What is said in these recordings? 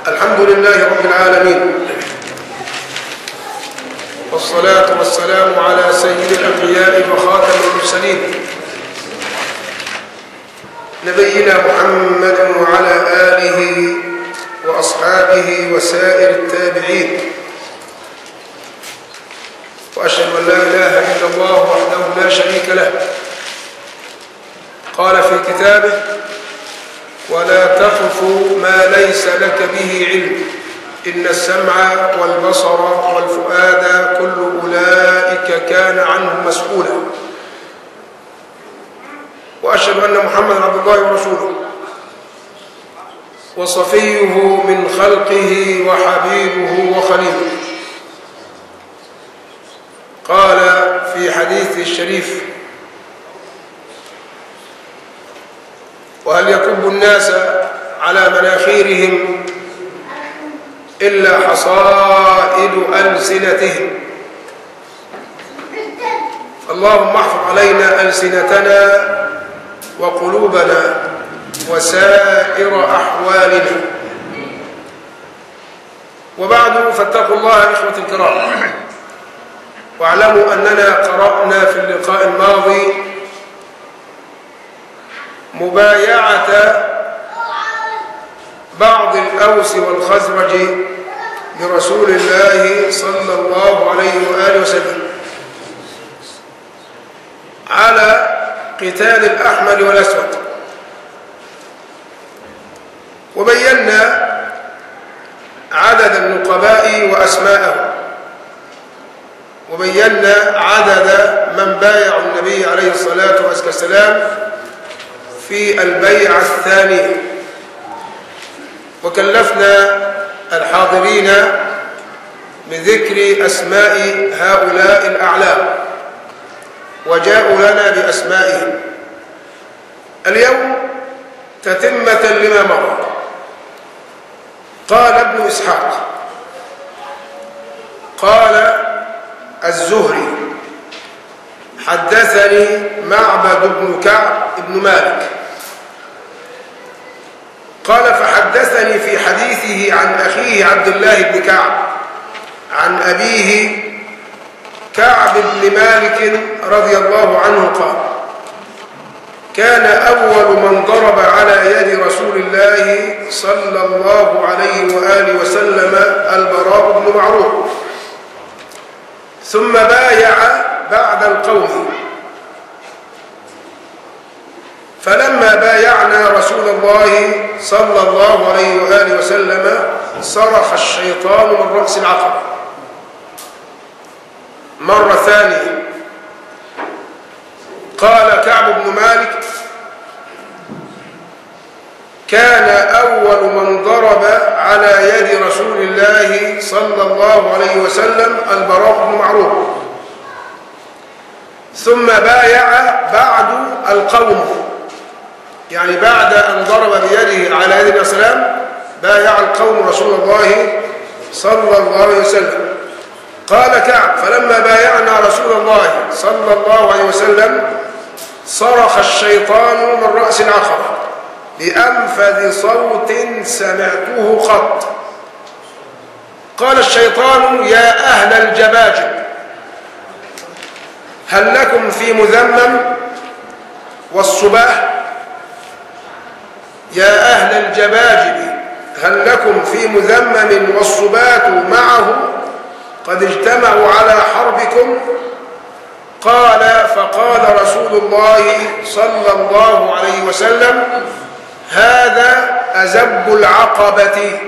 الحمد لله رب العالمين والصلاة والسلام على سيد الأنبياء وخاتم المرسلين نبينا محمد وعلى آله وأصحابه وسائر التابعين وأشهد أن لا إله إلا الله وحده لا شريك له قال في كتابه ولا تقف ما ليس لك به علم إن السمع والبصر والفؤاد كل أولئك كان عنه مسؤولا وأشهد أن محمدا عبد الله ورسوله وصفيه من خلقه وحبيبه وخليله قال في حديثه الشريف وهل يكب الناس على مناخيرهم إلا حصائد ألسنتهم اللهم احفظ علينا ألسنتنا وقلوبنا وسائر أحوالنا وبعد فاتقوا الله إخوة الكرام واعلموا أننا قرأنا في اللقاء الماضي مبايعة بعض الأوس والخزرج لرسول الله صلى الله عليه وآله وسلم على قتال الأحمر والأسود وبينا عدد النقباء وأسماءهم وبينا عدد من بايعوا النبي عليه الصلاة والسلام في البيعة الثانية وكلفنا الحاضرين بذكر أسماء هؤلاء الأعلام وجاءوا لنا بأسمائهم اليوم تتمة لما مر قال ابن إسحاق قال الزهري حدثني معبد بن كعب بن مالك قال فحدثني في حديثه عن أخيه عبد الله بن كعب عن أبيه كعب بن مالك رضي الله عنه قال كان أول من ضرب على يد رسول الله صلى الله عليه وآله وسلم البراء بن معروف ثم بايع بعد القوم فلما بايعنا رسول الله صلى الله عليه وآله وسلم صرخ الشيطان من رأس العقبة مرة ثانية قال كعب بن مالك كان أول من ضرب على يد رسول الله صلى الله عليه وسلم البراء بن معروف ثم بايع بعد القوم يعني بعد أن ضرب بيده على يد النبي صلى الله عليه وسلم بايع القوم رسول الله صلى الله عليه وسلم قال كعب فلما بايعنا رسول الله صلى الله عليه وسلم صرخ الشيطان من رأس العقبة بأنفذ صوت سمعته قط قال الشيطان يا أهل الجباجب هل لكم في مذمم والصباح يا أهل الجباجب هل لكم في مذمم والصبات معه قد اجتمعوا على حربكم قال فقال رسول الله صلى الله عليه وسلم هذا أزب العقبة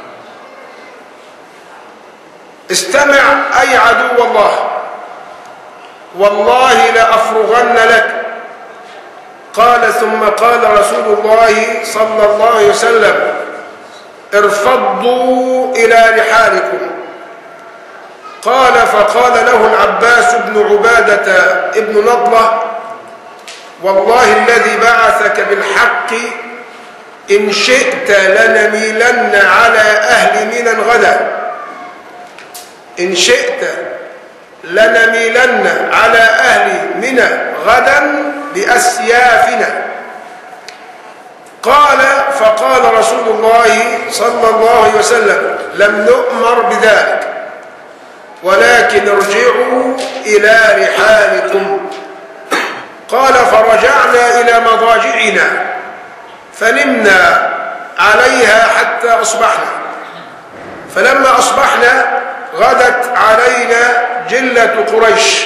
استمع أي عدو الله والله لأفرغن لك قال ثم قال رسول الله صلى الله عليه وسلم ارفضوا إلى رحالكم قال فقال له العباس بن عبادة ابن نضلة والله الذي بعثك بالحق إن شئت لنميلن على أهل منى غدا إن شئت لنميلن على أهل منى غدا بأسيافنا قال فقال رسول الله صلى الله عليه وسلم لم نؤمر بذلك ولكن ارجعوا إلى رحالكم قال فرجعنا إلى مضاجعنا فنمنا عليها حتى أصبحنا فلما أصبحنا غدت علينا جلة قريش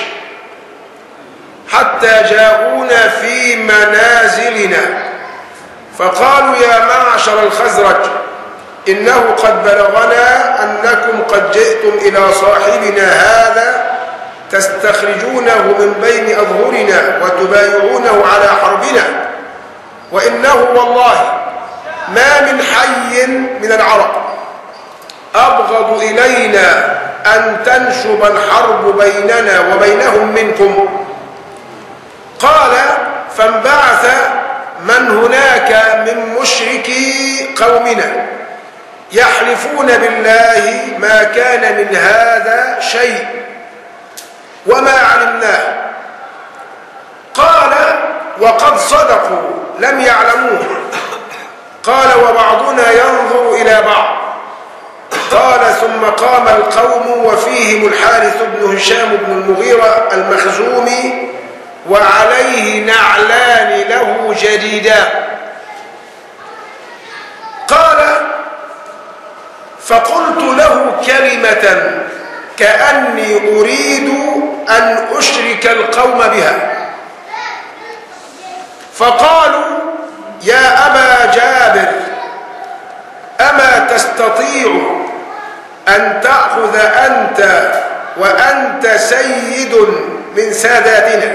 حتى جاءونا في منازلنا فقالوا يا معشر الخزرج إنه قد بلغنا أنكم قد جئتم إلى صاحبنا هذا تستخرجونه من بين أظهرنا وتبايعونه على حربنا وإنه والله ما من حي من العرب أبغض إلينا أن تنشب الحرب بيننا وبينهم منكم قال فانبعث من هناك من مشركي قومنا يحلفون بالله ما كان من هذا شيء وما علمناه قال وقد صدقوا لم يعلموه قال وبعضنا ينظر إلى بعض قال ثم قام القوم وفيهم الحارث بن هشام بن المغيرة المخزومي وعليه نعلان له جديدان قال فقلت له كلمة كأني أريد أن أشرك القوم بها فقالوا يا أبا جابر أما تستطيع أن تأخذ أنت وأنت سيد من ساداتنا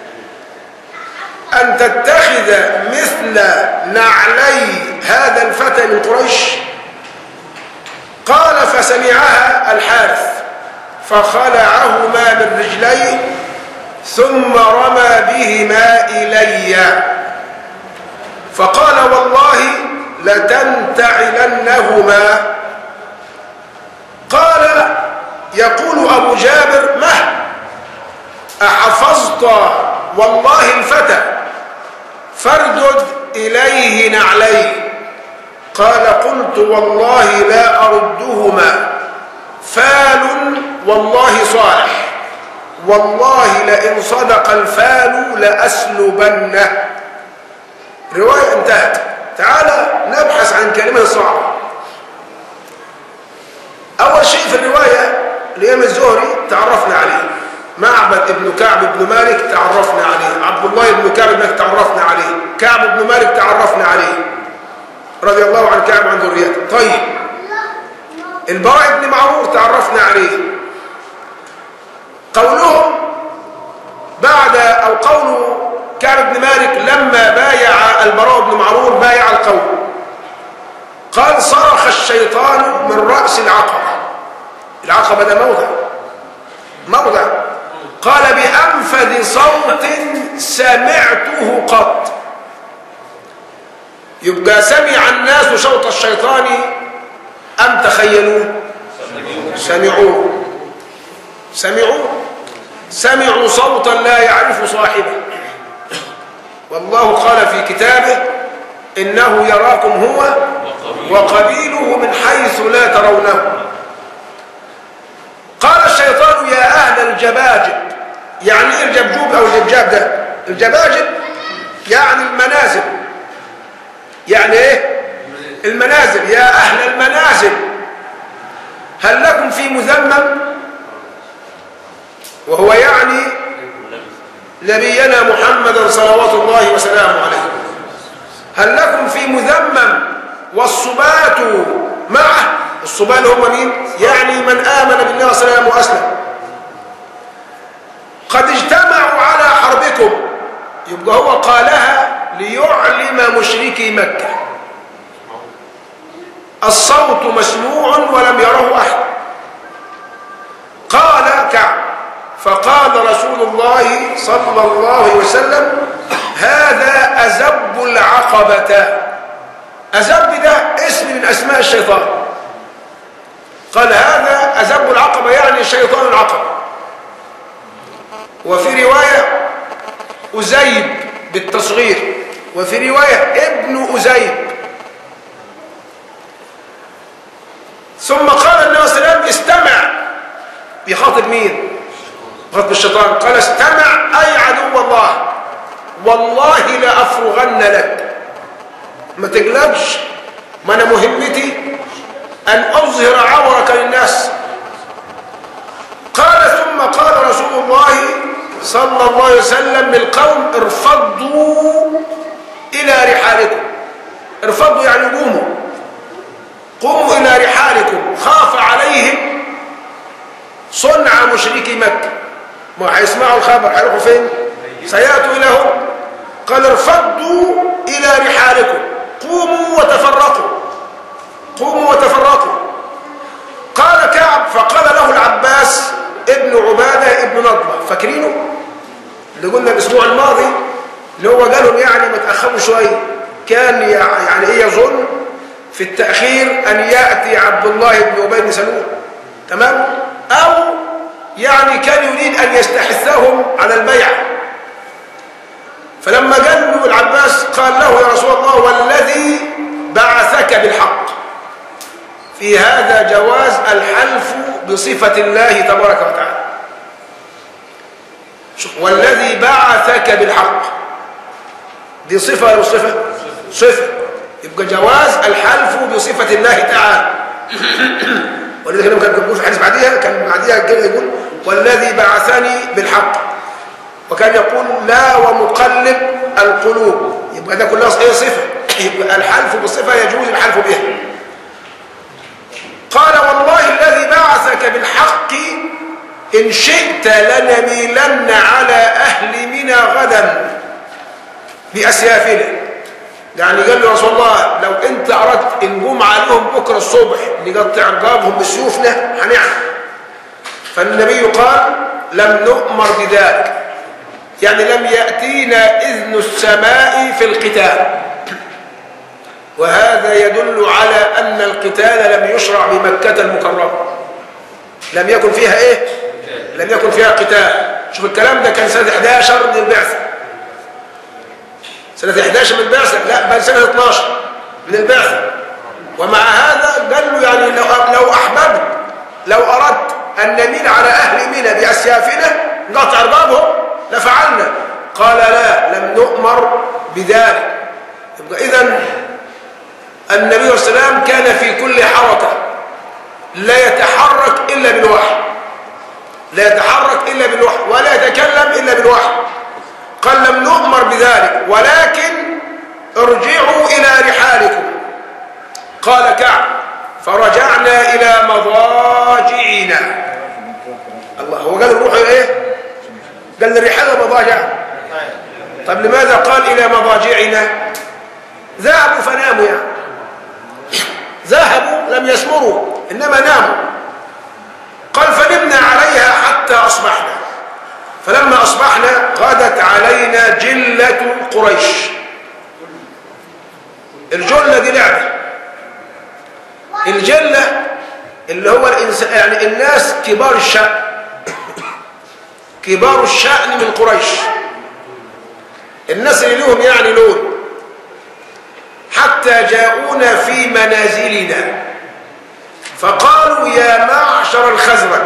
أن تتخذ مثل نعلي هذا الفتى من قريش قال فسمعها الحارث فخلعهما من رجليه ثم رمى بهما إلي فقال والله لتنتعلنهما قال يقول أبو جابر مه أحفظت والله الفتى فاردد إليه نعليه قال قلت والله لا أردهما فال والله صالح والله لئن صدق الفال لأسلبنه رواية انتهت تعال نبحث عن كلمة صعبة أول شيء في الرواية الإمام الزهري تعرفنا عليه معبد ابن كعب بن مالك تعرفنا عليه عبد الله بن كعب بن مالك تعرفنا عليه كعب بن مالك تعرفنا عليه رضي الله عن كعب وعن ذريته طيب البراء بن معرور تعرفنا عليه قولهم بعد أو قول كعب بن مالك لما بايع البراء بن معرور بايع القوم قال صرخ الشيطان من رأس العقبة العقبة ده موضع موضع قال بأنفذ صوت سمعته قط يبقى سمع الناس صوت الشيطان أم تخيلوه سمعوه سمعوه سمعوا صوتا لا يعرف صاحبه والله قال في كتابه إنه يراكم هو وقبيله من حيث لا ترونه قال الشيطان يا أهل الجباجب يعني إيه الجبجوب أو الجبجاب ده الجباجب يعني المنازل يعني إيه المنازل يا أهل المنازل هل لكم في مذمم وهو يعني نبينا محمدا صلوات الله وسلامه عليه هل لكم في مذمم والصبات معه الصبات هم مين يعني من آمن بالله صلى الله عليه وسلم وأسلم قد اجتمعوا على حربكم يبقى هو قالها ليعلم مشركي مكة الصوت مسموع ولم يره أحد قال كعب فقال رسول الله صلى الله عليه وسلم هذا أزب العقبة أزب ده اسم من أسماء الشيطان قال هذا أزب العقبة يعني شيطان العقبة وفي رواية أزيب بالتصغير وفي رواية ابن أزيب بيخاطب مين بخاطب الشيطان قال استمع أي عدو الله والله لأفرغن لك ما تقلقش ما أنا مهمتي أن أظهر عورك للناس قال ثم قال رسول الله صلى الله عليه وسلم للقوم ارفضوا إلى رحالكم ارفضوا يعني قوموا قوموا إلى رحالكم خاف عليهم صنع مشركي مكة ما هيسمعوا الخبر هيروحوا فين سيأتوا إلى هنا قال ارفضوا إلى رحالكم قوموا وتفرقوا قوموا وتفرقوا قال كعب فقال له العباس ابن عبادة ابن نضبة فاكرينه اللي قلنا الأسبوع الماضي اللي هو قالهم يعني ما تأخروا شوية كان يعني ايه يظن في التأخير أن يأتي عبد الله بن أبي بن سلول تمام أو يعني كان يريد أن يستحثهم على البيع فلما قال له العباس قال له يا رسول الله والذي بعثك بالحق في هذا جواز الحلف بصفة الله تبارك وتعالى والذي بعثك بالحق دي صفة ولا صفة صفة يبقى جواز الحلف بصفة الله تعالى ولذلك لما كان بيقول في الحديث بعديها كان بعديها كده يقول والذي بعثني بالحق وكان يقول لا ومقلب القلوب يبقى ده كلها ايه صفة يبقى الحلف بالصفة يجوز الحلف بها قال والله الذي بعثك بالحق إن شئت لنميلن على أهل منى غدا بأسيافنا يعني قال له رسول الله لو انت اردت نقوم عليهم بكره الصبح نقطع رقابهم بسيوفنا هنعمل فالنبي قال لم نؤمر بذلك يعني لم ياتينا اذن السماء في القتال وهذا يدل على ان القتال لم يشرع بمكه المكرمه لم يكن فيها ايه لم يكن فيها قتال شوف الكلام ده كان سنه 11 من البعثه سنة 11 من البعثة لا بل سنة 12 من البعثة ومع هذا قال له يعني لو, لو أحببت لو أردت أن نميل على أهل منى بأسيافنا نقطع ربابهم لفعلنا قال لا لم نؤمر بذلك يبقى إذا النبي صلى الله عليه وسلم كان في كل حركة لا يتحرك إلا بالوحي لا يتحرك إلا بالوحي ولا يتكلم إلا بالوحي قال لم نؤمر بذلك ولكن ارجعوا إلى رحالكم قال كعب فرجعنا إلى مضاجعنا الله هو قال الروح ايه قال الرحال مضاجع طب لماذا قال إلى مضاجعنا ذهبوا فناموا يعني ذهبوا لم يسمروا إنما ناموا قال فنمنا عليها حتى أصبحنا فلما أصبحنا غدت علينا جلة قريش الجلة دي لعبة الجلة اللي هو الإنسان يعني الناس كبار الشأن كبار الشأن من قريش الناس اللي لهم يعني لون حتى جاءونا في منازلنا فقالوا يا معشر الخزرج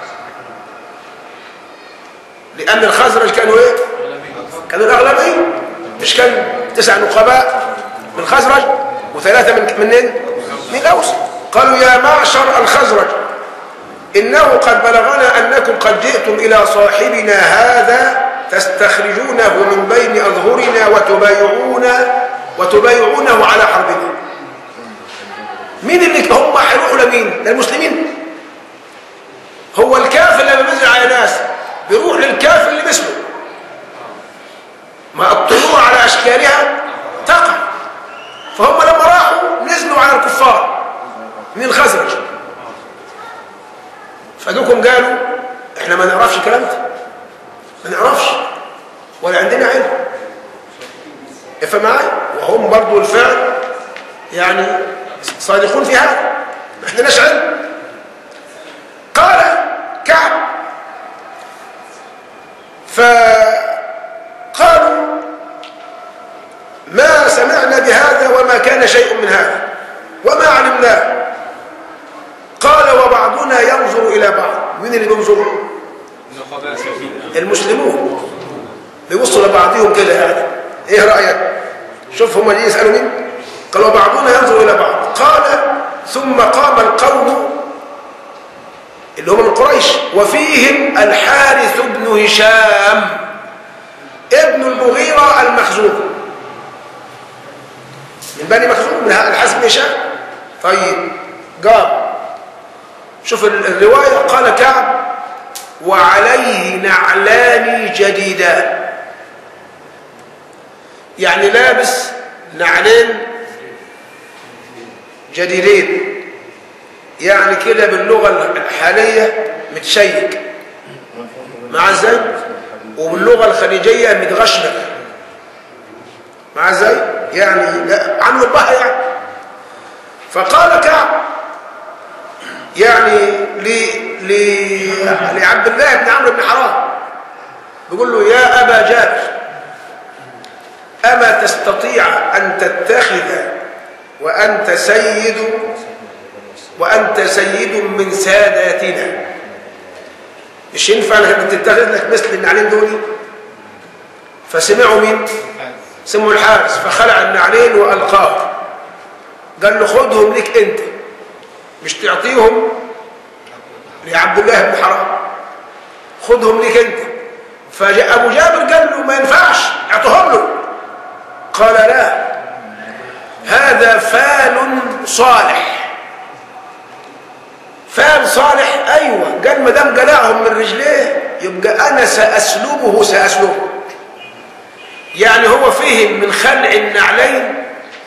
لأن الخزرج كانوا إيه؟ كانوا الأغلبية مش كان تسع نقباء من خزرج وثلاثة من منين؟ من الأوس قالوا يا معشر الخزرج إنه قد بلغنا أنكم قد جئتم إلى صاحبنا هذا تستخرجونه من بين أظهرنا وتبايعون وتبايعونه على حربنا مين اللي هم هيروحوا لمين؟ للمسلمين هو الكافر لما بينزل على ناس بيروح للكافر اللي مثله ما الطيور على اشكالها تقع فهم لما راحوا نزلوا على الكفار من الخزرج فجوكم قالوا احنا ما نعرفش الكلام ده ما نعرفش ولا عندنا علم افهم معايا وهم برضو الفعل يعني صادقون في هذا ما عندناش علم قال كعب فقالوا ما سمعنا بهذا وما كان شيء من هذا وما علمناه قال وبعضنا ينظر إلى بعض مين اللي بينظر المسلمون بيبصوا لبعضهم كده يعني ايه رايك شوف هم اللي يسالوا مين قالوا بعضنا ينظر الى بعض قال ثم قام القوم اللي هم من قريش وفيهم الحارث بن هشام ابن المغيرة المخزوم من بني مخزوم من الحارث بن هشام طيب قام شوف الرواية قال كعب وعليه نعلان جديدان يعني لابس نعلين جديدين يعني كده باللغة الحالية متشيك مع ازاي وباللغة الخليجية متغشمر مع ازاي يعني لا عامل بها يعني فقال كعب يعني ل... ل... لعبد الله بن عمرو بن حرام بيقول له يا أبا جابر أما تستطيع أن تتخذ وأنت سيد وأنت سيد من ساداتنا مش ينفع انك تتخذ لك مثل النعلين دول فسمعوا مين سمعوا الحارس فخلع النعلين والقاه قال له خدهم لك انت مش تعطيهم لعبد الله بن حرام خدهم لك انت فجاء ابو جابر قال له ما ينفعش اعطهم له قال لا هذا فال صالح فال صالح ايوه قال ما دام قلعهم من رجليه يبقى انا ساسلبه ساسلبه يعني هو فهم من خلع النعلين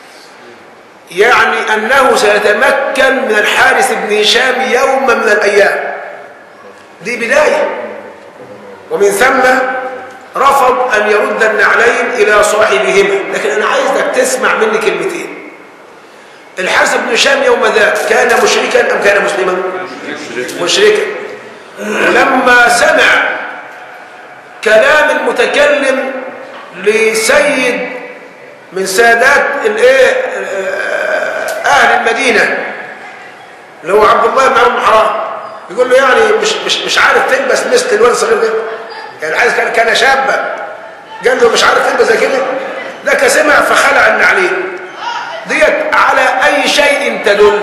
يعني انه سيتمكن من الحارث بن هشام يوما من الايام دي بدايه ومن ثم رفض ان يرد النعلين الى صاحبهما لكن انا عايزك تسمع مني كلمتين الحارث بن هشام يوم ذاك كان مشركا ام كان مسلما مشركا ولما سمع كلام المتكلم لسيد من سادات الايه اهل المدينه اللي هو عبد الله بن عمرو بن حرام يقول له يعني مش مش مش عارف تلبس مثل الولد الصغير ده يعني عايز كان كان شابا قال له مش عارف تلبس زي كده لك سمع فخلع النعلين ديت على اي شيء تدل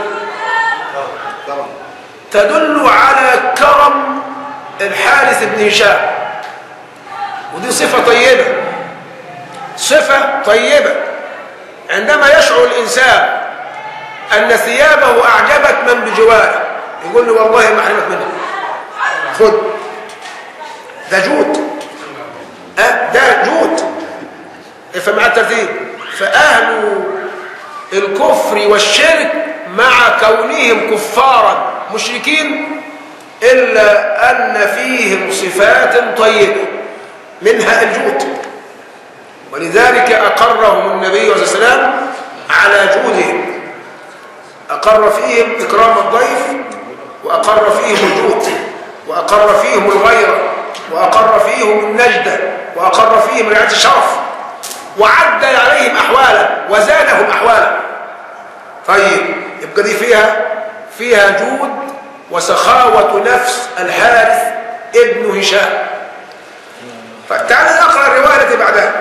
تدل على كرم الحارث بن هشام ودي صفه طيبه صفه طيبه عندما يشعر الانسان ان ثيابه اعجبت من بجواره يقول له والله ما احرمك منها خد ده جود أه ده جود افهم مع الترتيب فاهل الكفر والشرك مع كونهم كفارا مشركين الا ان فيهم صفات طيبه منها الجود ولذلك اقرهم النبي صلى الله عليه وسلم على جودهم اقر فيهم اكرام الضيف واقر فيهم الجود واقر فيهم الغيره واقر فيهم النجده واقر فيهم رعايه الشرف وعدل عليهم احوالا وزادهم احوالا طيب يبقى دي فيها فيها جود وسخاوه نفس الحارث ابن هشام فتعال نقرا الروايه التي بعدها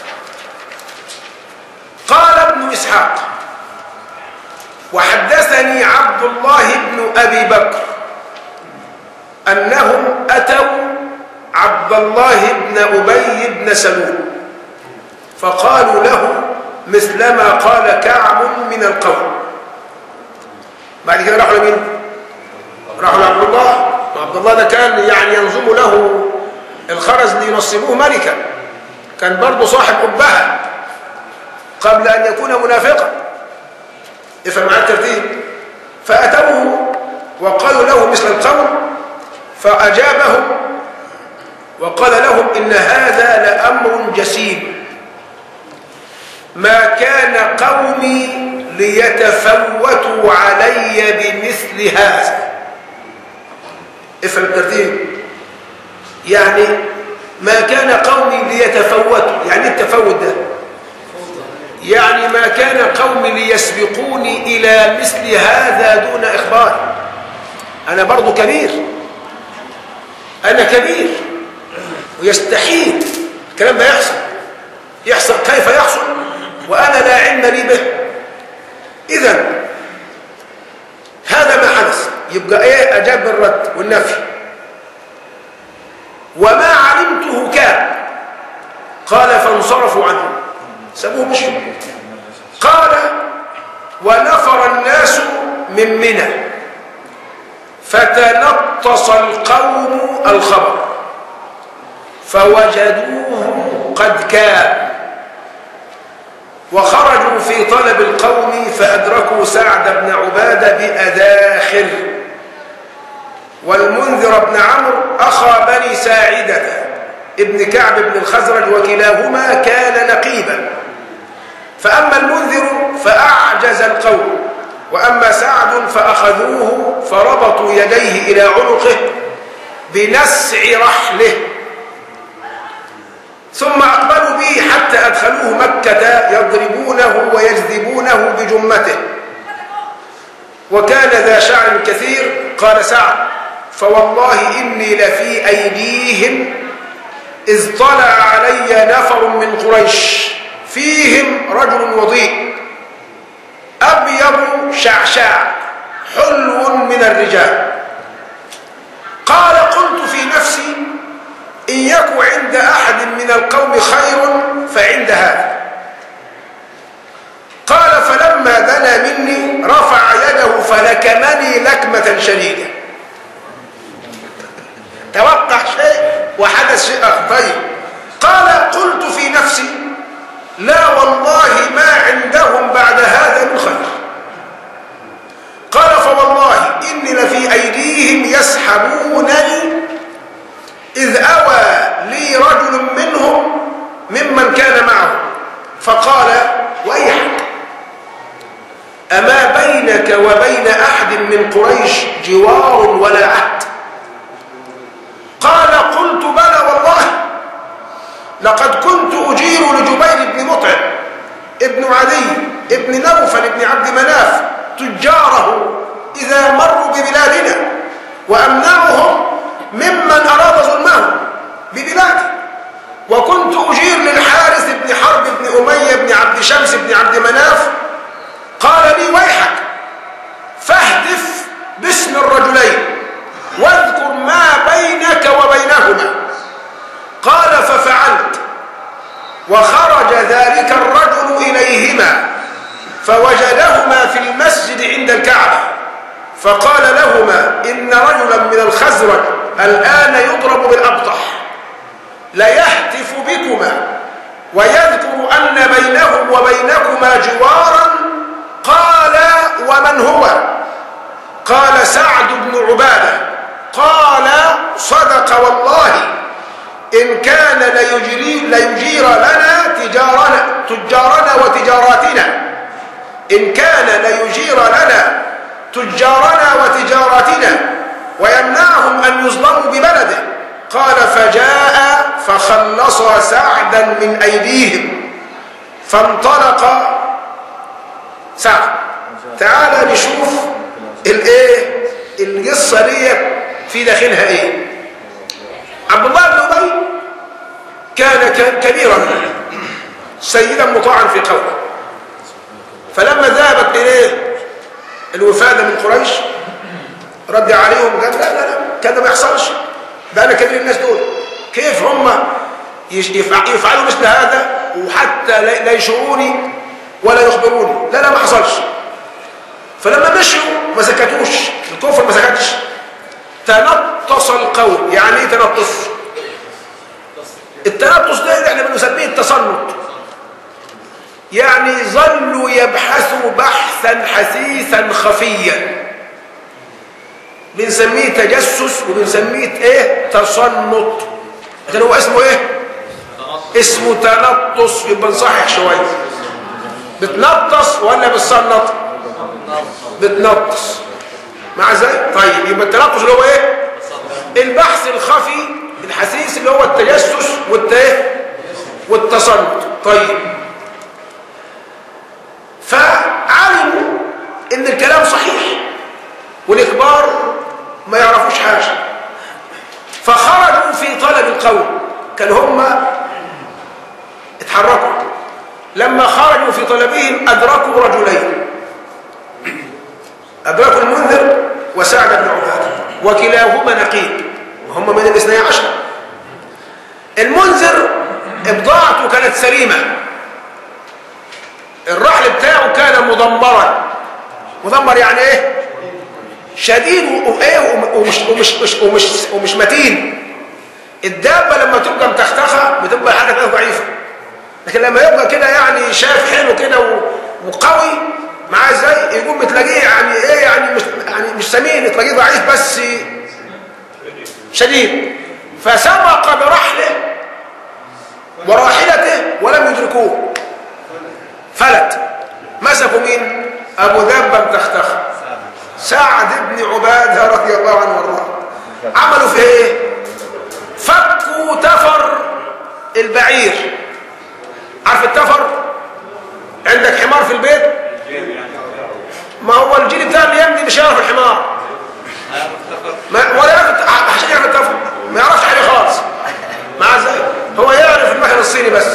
قال ابن اسحاق وحدثني عبد الله بن ابي بكر انهم اتوا عبد الله بن ابي بن سلول فقالوا له مثلما قال كعب من القوم بعد كده راحوا لمين راحوا لعبد الله وعبد الله ده كان يعني ينظم له الخرز لينصبوه ملكا كان برضه صاحب قبها قبل ان يكون منافقا افهم معاه الترتيب فاتوه وقالوا له مثل القول فاجابهم وقال لهم ان هذا لامر جسيم ما كان قومي ليتفوتوا علي بمثل هذا افهم الترتيب يعني ما كان قومي ليتفوتوا يعني التفوت ده يعني ما كان قومي ليسبقوني إلى مثل هذا دون إخبار أنا برضو كبير أنا كبير ويستحيل الكلام ده يحصل يحصل كيف يحصل وأنا لا علم لي به إذا هذا ما حدث يبقى إيه أجاب بالرد والنفي وما علمته كان قال فانصرفوا عنه سابوه مشوا قال ونفر الناس من منى فتنطص القوم الخبر فوجدوه قد كان وخرجوا في طلب القوم فأدركوا سعد بن عبادة بأداخر والمنذر بن عمرو أخا بني ساعدة ابن كعب بن الخزرج وكلاهما كان نقيبا فأما المنذر فأعجز القوم وأما سعد فأخذوه فربطوا يديه إلى عنقه بنسع رحله ثم أقبلوا به حتى أدخلوه مكة يضربونه ويجذبونه بجمته وكان ذا شعر كثير قال سعد فوالله إني لفي أيديهم إذ طلع علي نفر من قريش فيهم رجل وضيء أبيض شعشاع حلو من الرجال قال قلت في نفسي إن يك عند أحد من القوم خير فعند هذا قال فلما دنا مني رفع يده فلكمني لكمة شديدة توقع شيء وحدث شيء طيب قال قلت في نفسي لا والله ما عندهم بعد هذا من خير قال فوالله إني لفي أيديهم يسحبونني إذ أوى لي رجل منهم ممن كان معه فقال ويحك أما بينك وبين أحد من قريش جوار ولا عهد قال قلت بلى والله لقد كنت أجير لجبير بن مطعم ابن عدي ابن نوفل ابن عبد مناف تجاره إذا مروا ببلادنا وأمنعهم ممن أراد ظلمه ببلاده وكنت أجير للحارث بن حرب بن أمية بن عبد شمس بن عبد مناف قال لي ويحك فاهدف باسم الرجلين واذكر ما بينك وبينهما قال ففعلت وخرج ذلك الرجل إليهما فوجدهما في المسجد عند الكعبة فقال لهما إن رجلا من الخزرج الآن يضرب بالأبطح ليهتف بكما ويذكر أن بينهم وبينكما جوارا قال ومن هو قال سعد بن عبادة قال صدق والله إن كان ليجري ليجير لنا تجارنا تجارنا وتجاراتنا إن كان ليجير لنا تجارنا وتجاراتنا ويمنعهم أن يظلموا ببلده قال فجاء فخلص سعدا من أيديهم فانطلق سعد تعال نشوف الايه القصه دي في داخلها ايه عبد الله بن ابي كان كبيرا سيدا مطاعا في قومه فلما ذهبت اليه الوفاده من قريش رد عليهم قال لا لا لا كده ما يحصلش ده انا كبير الناس دول كيف هم يفعلوا مثل هذا وحتى لا يشعروني ولا يخبروني لا لا ما حصلش فلما مشوا ما سكتوش الكفر ما سكتش تنطص القوم يعني ايه تنطص التنطص ده احنا بنسميه التصنط يعني ظلوا يبحثوا بحثا حثيثا خفيا بنسميه تجسس وبنسميه ايه تصنط لكن هو اسمه ايه اسمه تنطص يبقى نصحح شويه بتنطص ولا بتصنط بتنطص مع ذلك طيب يبقى التنطص اللي هو ايه البحث الخفي الحثيث اللي هو التجسس والتايه والتصنط طيب فعلموا ان الكلام صحيح والاخبار ما يعرفوش حاجه فخرج القوم كانوا هم اتحركوا لما خرجوا في طلبهم أدركوا رجلين أدركوا المنذر وسعد بن عبادة وكلاهما نقيب وهم من الاثني عشر المنذر بضاعته كانت سليمة الرحل بتاعه كان مدمرا مدمر يعني ايه شديد وايه ومش ومش مش ومش ومش متين الدابه لما تبقى متختخه بتبقى حاجه ضعيفه لكن لما يبقى كده يعني شاف حلو كده وقوي معاه ازاي يقوم بتلاقيه يعني ايه يعني مش يعني مش سمين تلاقيه ضعيف بس شديد فسبق برحله وراحلته ولم يدركوه فلت مسكوا مين ابو ذبه متختخ سعد بن عباده رضي الله عنه وارضاه عملوا في ايه فكوا تفر البعير عارف التفر عندك حمار في البيت ما هو الجيل بتاع الايام دي مش يعرف الحمار ما ولا يعرف عشان يعرف التفر ما يعرفش حاجه خالص مع ازاي هو يعرف المحل الصيني بس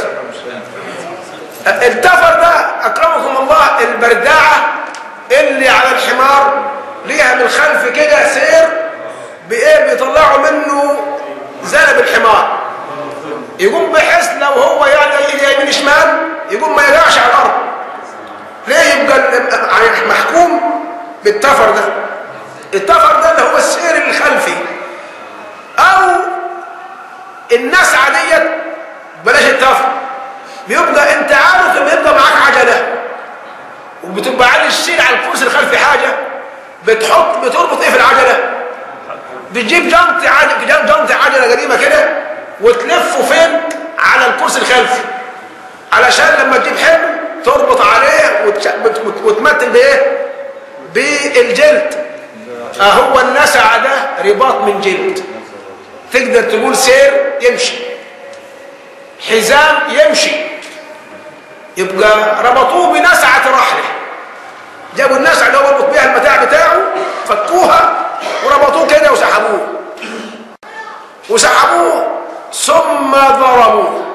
التفر ده اكرمكم الله البرداعه اللي على الحمار ليها من خلف كده سير بايه بيطلعوا منه ذنب الحمار يقوم بحيث لو هو يعني يمين شمال يقوم ما يقعش على الارض ليه يبقى محكوم بالتفر ده التفر ده اللي هو السير الخلفي او النسعه ديت بلاش التفر بيبقى انت عارف ان يبقى معاك عجله وبتبقى عالي السير على الكرسي الخلفي حاجه بتحط بتربط ايه في العجله بتجيب جنط عجله جنط عجله قديمه كده وتلفه فين على الكرسي الخلفي علشان لما تجيب حمل تربط عليه وتمثل بايه بالجلد اهو النسع ده رباط من جلد تقدر تقول سير يمشي حزام يمشي يبقى ربطوه بنسعة رحله جابوا النسعة اللي هو يربط بيها المتاع بتاعه فكوها وربطوه كده وسحبوه وسحبوه ثم ضربوه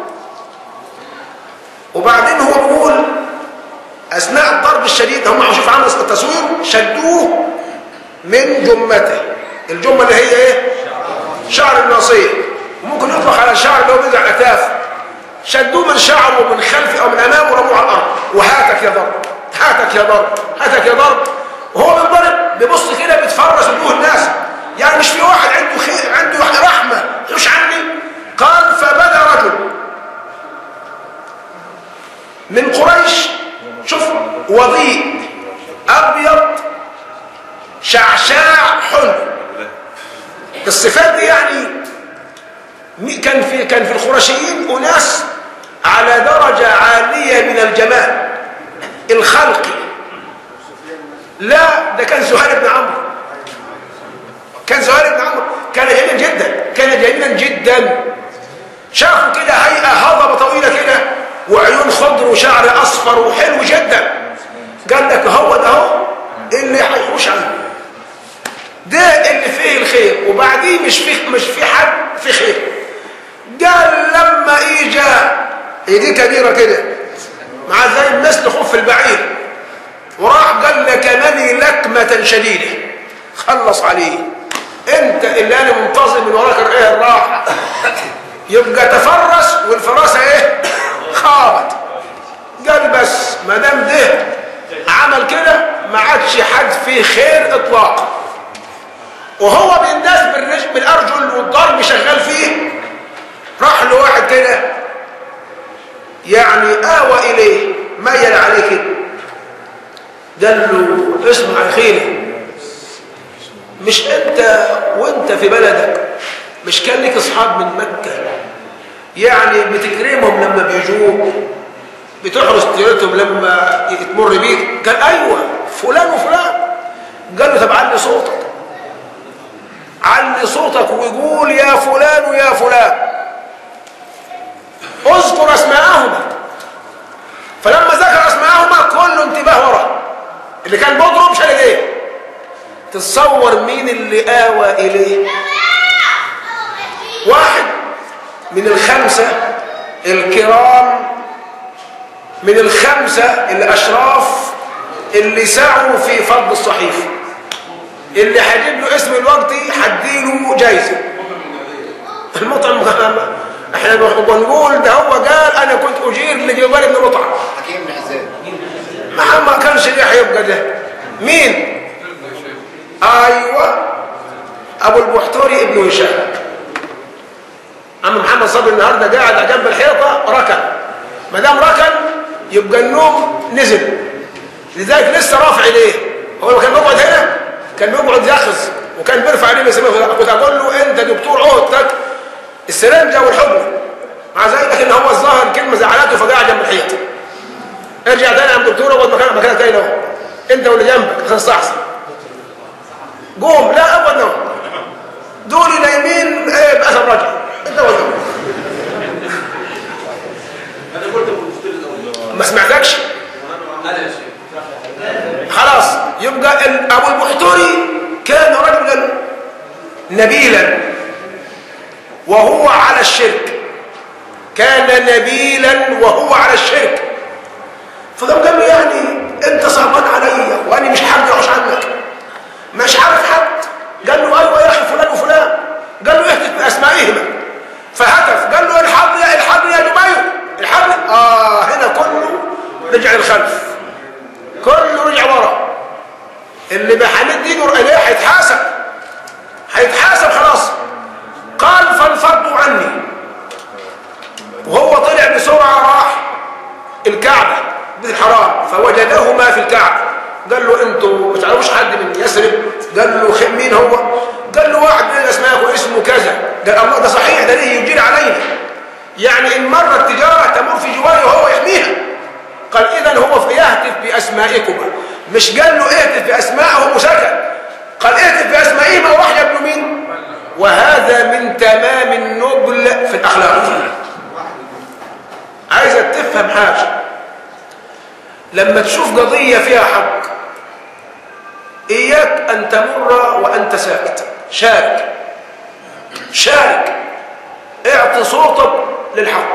وبعدين هو بيقول اثناء الضرب الشديد هم هنشوف عامل التصوير شدوه من جمته الجمه اللي هي ايه شعر الناصيه وممكن يطلق على الشعر اللي هو بينزل على الاكتاف شدوه من شعره من خلفه او من امامه ورموه على الارض وهاتك يا ضرب هاتك يا ضرب هاتك يا ضرب وهو بينضرب بيبص كده بيتفرس وجوه الناس يعني مش في واحد عنده خير عنده رحمه مش عني قال فبدا رجل من قريش شوف وضيء ابيض شعشاع حلو الصفات دي يعني كان في كان في الخرشيين اناس على درجه عاليه من الجمال الخلقي لا ده كان زهير بن عمرو كان زهير بن عمرو كان جميلا جدا كان جميلا جدا شافوا كده هيئه هضبه طويله كده وعيون خضر وشعر اصفر وحلو جدا قال لك هو ده هو اللي هيحوش عنه ده اللي فيه الخير وبعديه مش فيه مش في حد في خير قال لما اجى ايديه كبيره كده مع زي مثل خف البعير وراح قال لك مني لكمه شديده خلص عليه انت اللي انا منتظر من وراك ايه الراحه يبقى تفرس والفراسه ايه خابت قال بس ما دام ده عمل كده ما عادش حد فيه خير اطلاقا وهو بالناس بالرجل بالارجل والضرب شغال فيه راح له واحد كده يعني آوى إليه ميل عليه كده قال له اسمع يا خيلي مش انت وانت في بلدك مش كان لك اصحاب من مكة يعني بتكرمهم لما بيجوك بتحرس تيرتهم لما تمر بيك قال ايوه فلان وفلان قال له طب علي صوتك علي صوتك ويقول يا فلان ويا فلان اذكر اسماءهما فلما ذكر اسماءهما كل انتباه ورا اللي كان بيضرب شال ايديه تتصور مين اللي آوى إليه واحد من الخمسة الكرام من الخمسة الأشراف اللي سعوا في فض الصحيفة اللي هجيب له اسم الوقت هديله جايزة المطعم احنا بنقول ده هو قال انا كنت اجير لجبال بن مطعم حكيم بن حزام ما ما كانش ليه هيبقى ده مين ايوه ابو البحتوري ابن هشام عم محمد صبري النهارده قاعد على جنب الحيطه ركن ما دام ركن يبقى النوم نزل لذلك لسه رافع ايديه هو لو كان بيقعد هنا كان بيقعد ياخذ وكان بيرفع ايديه بيسميه كنت اقول له انت دكتور عهدتك السرنجه والحضن مع ذلك ان هو الظاهر كلمه زعلته فقاعد جنب الحيط ارجع تاني يا عم دكتور اقعد مكانك مكانك تاني اهو انت واللي جنبك عشان تستحسن قوم لا اقعد نوم دول نايمين ايه بأثر رجع انت ولا انا قلت ابو المفترض الاول ما سمعتكش انا يا شيخ خلاص يبقى ال- ابو البحتري كان رجلا نبيلا وهو على الشرك كان نبيلا وهو على الشرك فقام قال له يعني انت صعبان عليا وانا مش هرجعش عنك مش عارف حد قال له ايوه يا اخي فلان وفلان قال له اهتف باسمائهما فهتف قال له الحقني يا الحقني يا جبير الحقني اه هنا كله رجع للخلف كله رجع ورا اللي بحمد ايده اليه هيتحاسب هيتحاسب خلاص قال فانفضوا عني وهو طلع بسرعه راح الكعبه بيت الحرام فوجدهما في الكعبه قال له انتوا ما تعرفوش حد من يثرب قال له خم مين هو قال له واحد من الاسماء اسمه كذا قال الله ده صحيح ده ليه يجير علينا يعني ان مرت تجاره تمر في جواري وهو يحميها قال اذا هو في يهتف باسمائكما مش قال له اهتف باسمائهم وسكت قال اهتف باسمائهما وراح جاب له مين وهذا من تمام النبل في الاخلاق عايزك تفهم حاجه لما تشوف قضيه فيها حق اياك ان تمر وانت ساكت شارك شارك اعطي صوتك للحق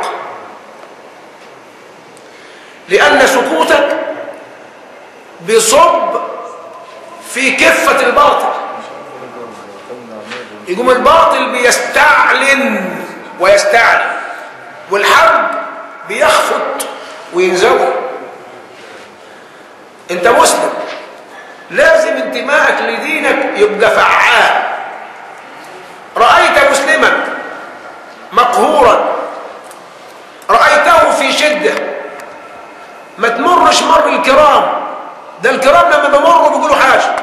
لأن سكوتك بصب في كفة الباطل يقوم الباطل بيستعلن ويستعلن والحق بيخفت وينزوي انت مسلم لازم انتمائك لدينك يبقى فعال رأيت مسلما مقهورا رأيته في شدة ما تمرش مر الكرام ده الكرام لما بمروا بيقولوا حاجة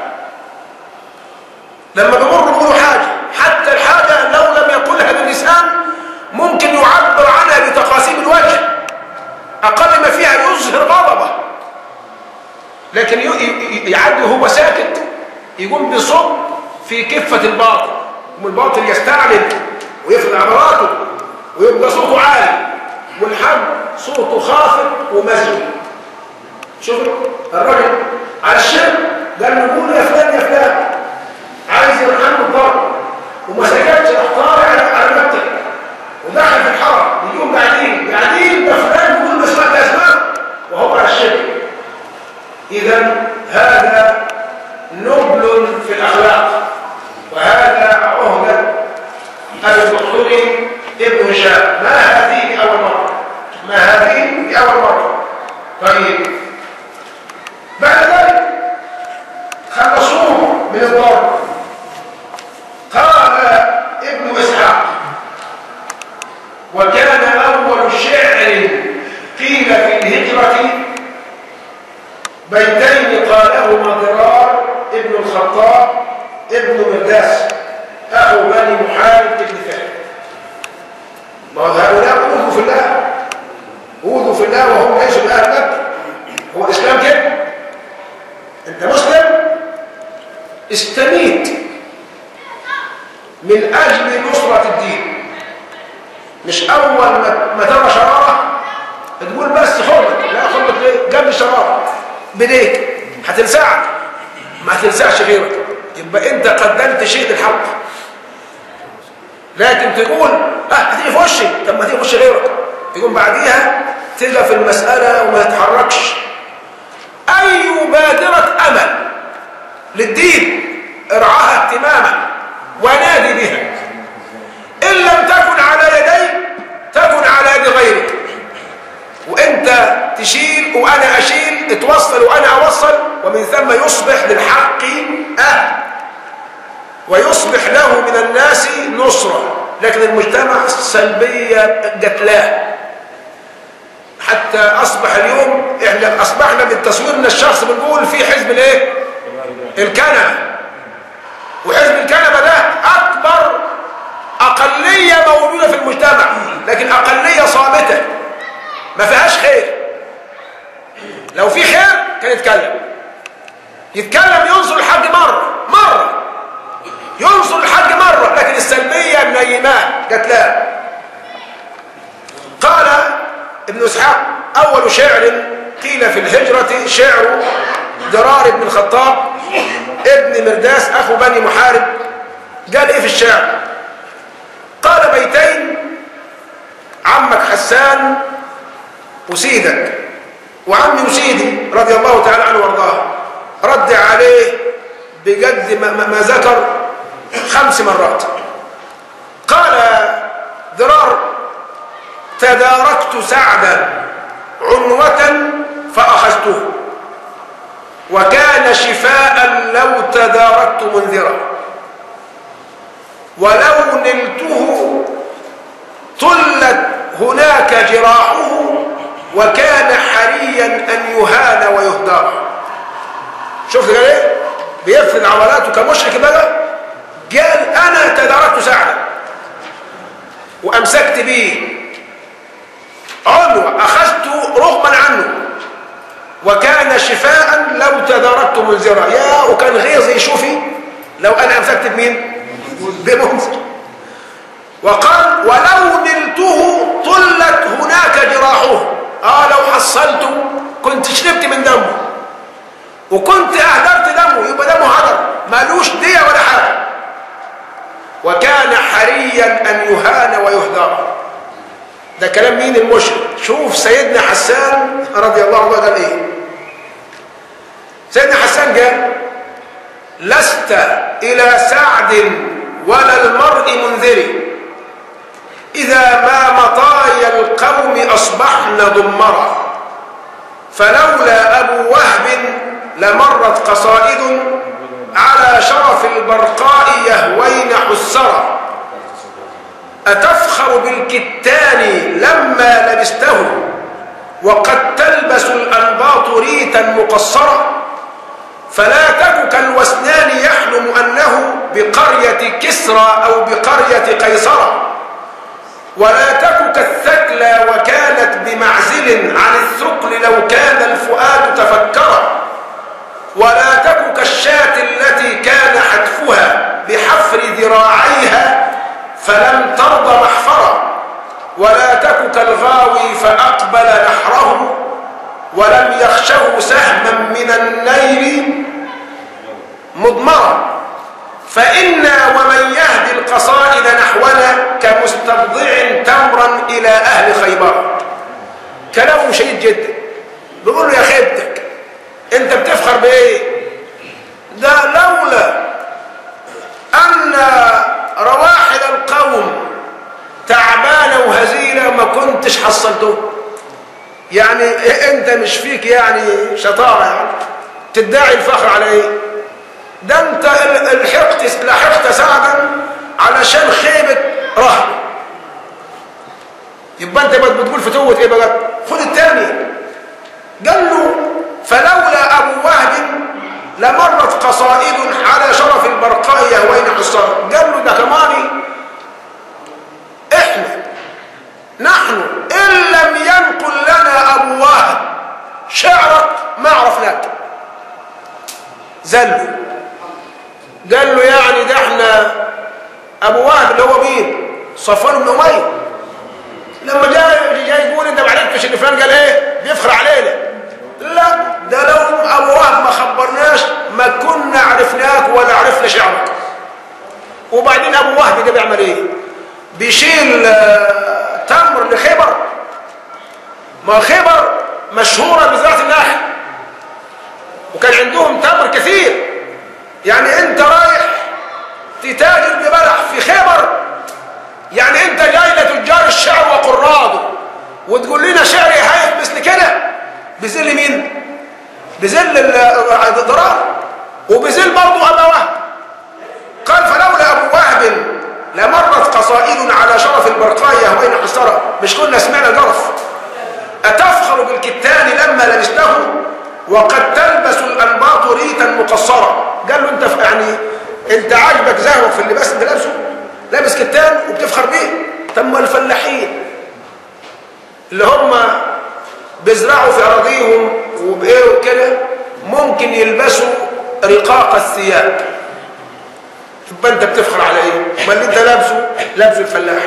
لما بمروا بيقولوا حاجة حتى الحاجة لو لم يقولها باللسان ممكن يعبر عنها بتقاسيم الوجه أقل ما فيها يظهر غضبه لكن ي- ي- يعدي وهو ساكت يقوم بصب في كفة الباطل يقوم الباطل يستعلن ويفرد عبراته ويبقى صوته عالي والحج صوته خافت ومسجد شوف الراجل على الشرك قال له قول يا فلان يا فلان عايز يرحمه الضرب وما سكتش راح طالع على على مكتب ودخل في الحرم يجيهم قاعدين قاعدين ده فلان بيقول بسمع اسماء وهو على الشرك اذا هذا نبل في الاخلاق وهذا عهده ابي الدكتوري ابن هشام ما هذه اول مره ما هذه اول مره طيب بعد ذلك خلصوه من الضرب قال ابن اسحاق وكان اول شعر قيل في الهجره بيتين قالهما ضرار ابن الخطاب ابن مرداس اخو بني محارب بن فهد ما هو هؤلاء اوذوا في الله اوذوا في الله وهم ليسوا من اهل مكه هو الاسلام كده انت مسلم استميت من اجل نصره الدين مش اول ما ما ترى شراره تقول بس خربت لا خربت ليه جنب الشراره بديك هتلسعك ما هتلسعش غيرك يبقى انت قدمت شيء للحق لكن تقول اه هتيجي في وشي طب ما تيجي في وش غيرك يقوم بعديها تلقى في المسألة وما تتحركش أي بادرة أمل للدين ارعاها اهتماما ونادي بها إن لم تكن على يدي تكن على يد غيرك وانت تشيل وانا اشيل اتوصل وانا اوصل ومن ثم يصبح للحق اهل ويصبح له من الناس نصرة لكن المجتمع سلبية قتلاه حتى اصبح اليوم احنا اصبحنا من تصويرنا الشخص بنقول في حزب الايه الكنبه وحزب الكنبه ده اكبر اقليه موجوده في المجتمع لكن اقليه صامته ما فيهاش خير لو في خير كان يتكلم يتكلم ينصر الحج مرة مرة ينصر الحج مرة لكن السلبية منيماه قتلاه قال ابن اسحاق اول شعر قيل في الهجرة شعر درار بن الخطاب ابن مرداس اخو بني محارب قال ايه في الشعر قال بيتين عمك حسان وسيدك وعمي وسيدي رضي الله تعالى عنه وارضاه رد عليه بجد ما, ما, ما ذكر خمس مرات قال ذرار تداركت سعدا عنوة فأخذته وكان شفاء لو تداركت منذرا ولو نلته طلت هناك جراحه وكان حريا أن يهان ويهدر شفت قال ايه بيفرد عضلاته كمشرك بقى قال أنا تداركت سعدا وأمسكت به عنوة أخذته رغما عنه وكان شفاء لو تداركت منذرا يا وكان غيظي شوفي لو أنا أمسكت بمين بمنذر وقال ولو نلته طلت هناك جراحه اه لو حصلته كنت شربت من دمه وكنت اهدرت دمه يبقى دمه هدر مالوش دية ولا حاجة وكان حريا ان يهان ويهدر ده كلام مين المشرك شوف سيدنا حسان رضي الله عنه قال ايه سيدنا حسان قال لست الى سعد ولا المرء منذري إذا ما مطايا القوم أصبحن ضمرا فلولا أبو وهب لمرت قصائد على شرف البرقاء يهوين حسرا أتفخر بالكتان لما لبسته وقد تلبس الأنباط ريتا مقصرا فلا تك كالوسنان يحلم أنه بقرية كسرى أو بقرية قيصرة ولا تك كالثكلى وكانت بمعزل عن الثقل لو كان الفؤاد تفكرا ولا تك كالشاة التي كان حتفها بحفر ذراعيها فلم ترض محفرا ولا تك كالغاوي فأقبل نحره ولم يخشه سهما من النيل مضمرا فإنا ومن يهدي القصائد نحونا كمستبضع تمرا إلى أهل خيبر كلامه شديد جدا بيقول له يا خيبتك انت بتفخر بايه ده لولا أن رواحل القوم تعبانة وهزيلة ما كنتش حصلته يعني انت مش فيك يعني شطارة يعني تدعي الفخر على ايه ده انت الحقت لحقت سعدا علشان خيبة رهب يبقى انت بتقول فتوة ايه بقى خد الثاني قال له فلولا ابو وهب لمرت قصائد على شرف البرقاء يهوين حصار قال له ده كماني احنا نحن ان لم ينقل لنا ابو وهب شعرك ما عرفناك زلوا قال له يعني ده احنا ابو وهب اللي هو مين صفوان بن اميه لما جاي جاي يقول انت ما عرفتش ان فلان قال ايه بيفخر علينا لا ده لو ابو وهب ما خبرناش ما كنا عرفناك ولا عرفنا شعرك وبعدين ابو وهب ده بيعمل ايه بيشيل آه، تمر لخيبر ما خيبر مشهورة بزراعة النخل وكان عندهم تمر كثير يعني انت رايح تتاجر ببلح في خيبر يعني انت جاي لتجار الشعر وقراضه وتقول لنا شعري هايف مثل كده بذل مين بذل ال- الضرار وبذل برضه ابا وهب قال فلولا ابو وهب لمرت قصائد على شرف البرقاية وين حسرة مش كنا سمعنا جرف أتفخر بالكتان لما لبسته وقد تلبس الأنباط ريتا مقصرة قال له انت ف- يعني انت عاجبك زهوة في اللباس انت لابسه لابس كتان وبتفخر بيه طب ما الفلاحين اللي هم بيزرعوا في أراضيهم وبإيه وكده ممكن يلبسوا رقاق الثياب يبقى انت بتفخر على ايه؟ ما اللي انت لابسه لابسه الفلاح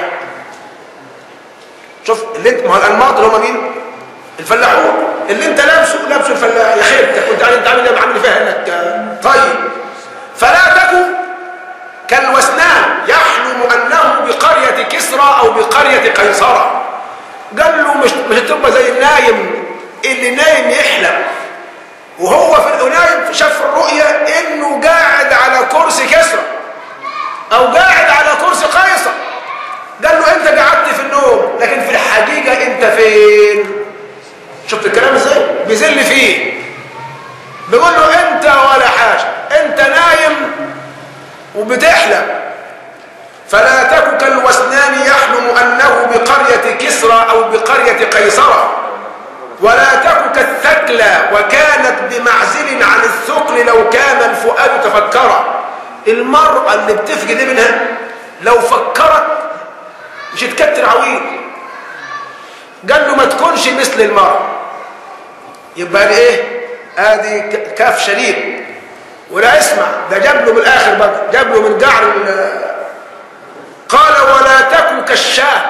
شوف اللي انت ما هو الانماط اللي هم مين؟ الفلاحون اللي انت لابسه لابسه الفلاح يا خيبتك وانت عارف انت عامل ايه عامل فيها هناك آه، طيب فلا تكن كالوسنان يحلم انه بقريه كسرى او بقريه قيصره قال له مش مش هتبقى زي النايم اللي نايم يحلم وهو في النايم شاف الرؤيا انه قاعد على كرسي كسرى او قاعد على كرسي قيصر قال له انت قعدت في النوم لكن في الحقيقة انت فين شفت الكلام ازاي بيذل فيه بيقول له انت ولا حاجة انت نايم وبتحلم فلا تك كالوسنان يحلم انه بقرية كسرى او بقرية قيصرة ولا تك كالثكلى وكانت بمعزل عن الثقل لو كان الفؤاد تفكرا المرأة اللي بتفقد منها لو فكرت مش تكتر عويل قال له ما تكونش مثل المرأة يبقى دي ايه ادي ك- كاف شديد ولا اسمع ده جاب له من الاخر بقى جاب له من قعر ال- قال ولا تك كالشاة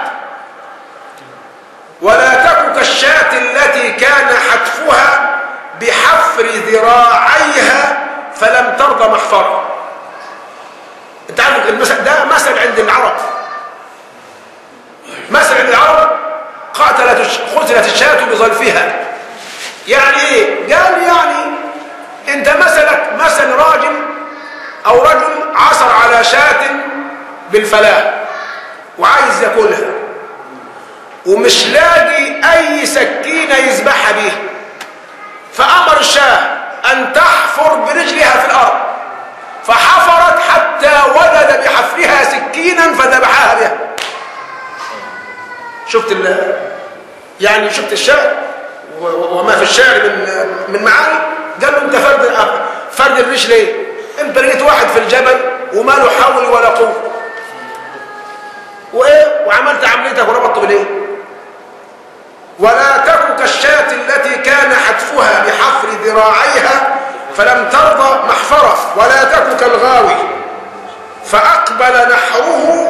ولا تك كالشاة التي كان حتفها بحفر ذراعيها فلم ترضى محفرة انت عارف المثل ده مثل عند العرب مثل عند العرب قاتلت الش- قتلت الشاة بظلفها يعني ايه قال يعني انت مثلك مثل راجل او رجل عثر على شاة بالفلاة وعايز ياكلها ومش لاقي اي سكينة يذبحها بيها فامر الشاه ان تحفر برجلها في الارض فحفرت حتى وجد بحفرها سكينا فذبحها بها شفت ال يعني شفت الشعر و- و- وما في الشعر من من معاني قال له انت فرد فرد الريش ليه انت لقيت واحد في الجبل وما له حول ولا قوه وايه وعملت عمليتك وربطته بالايه ولا تك كالشاة التي كان حتفها بحفر ذراعيها فلم ترضى محفرة ولا تك كالغاوي فأقبل نحره